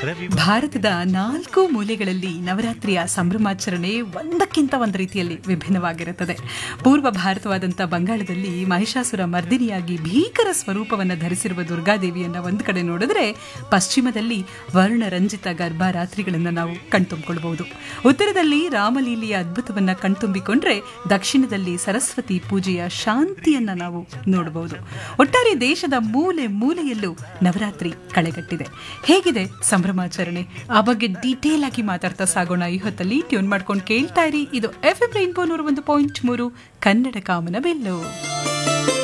ಭಾರತದ ನಾಲ್ಕು ಮೂಲೆಗಳಲ್ಲಿ ನವರಾತ್ರಿಯ ಸಂಭ್ರಮಾಚರಣೆ ಒಂದಕ್ಕಿಂತ ಒಂದು ರೀತಿಯಲ್ಲಿ ವಿಭಿನ್ನವಾಗಿರುತ್ತದೆ ಪೂರ್ವ ಭಾರತವಾದಂಥ ಬಂಗಾಳದಲ್ಲಿ ಮಹಿಷಾಸುರ ಮರ್ದಿನಿಯಾಗಿ ಭೀಕರ ಸ್ವರೂಪವನ್ನು ಧರಿಸಿರುವ ದುರ್ಗಾದೇವಿಯನ್ನ ಒಂದು ಕಡೆ ನೋಡಿದ್ರೆ ಪಶ್ಚಿಮದಲ್ಲಿ ವರ್ಣರಂಜಿತ ಗರ್ಭಾ ರಾತ್ರಿಗಳನ್ನು ನಾವು ಕಣ್ತುಂಬಿಕೊಳ್ಬಹುದು ಉತ್ತರದಲ್ಲಿ ರಾಮಲೀಲೆಯ ಅದ್ಭುತವನ್ನ ಕಣ್ತುಂಬಿಕೊಂಡ್ರೆ ದಕ್ಷಿಣದಲ್ಲಿ ಸರಸ್ವತಿ ಪೂಜೆಯ ಶಾಂತಿಯನ್ನ ನಾವು ನೋಡಬಹುದು ಒಟ್ಟಾರೆ ದೇಶದ ಮೂಲೆ ಮೂಲೆಯಲ್ಲೂ ನವರಾತ್ರಿ ಕಳೆಗಟ್ಟಿದೆ ಹೇಗಿದೆ ಸಂಭ್ರಮಾಚರಣೆ ಆ ಬಗ್ಗೆ ಡೀಟೇಲ್ ಆಗಿ ಮಾತಾಡ್ತಾ ಸಾಗೋಣ ಈ ಹೊತ್ತಲ್ಲಿ ಟ್ಯೂನ್ ಮಾಡ್ಕೊಂಡು ಕೇಳ್ತಾ ಇರಿ ಇದು ಎಫ್ ಎಂ ರೈನ್ಬೋ ನೂರ ಒಂದು ಪಾಯಿಂಟ್ ಮೂರು ಕನ್ನಡ ಕಾಮನ ಬೆಲ್ಲು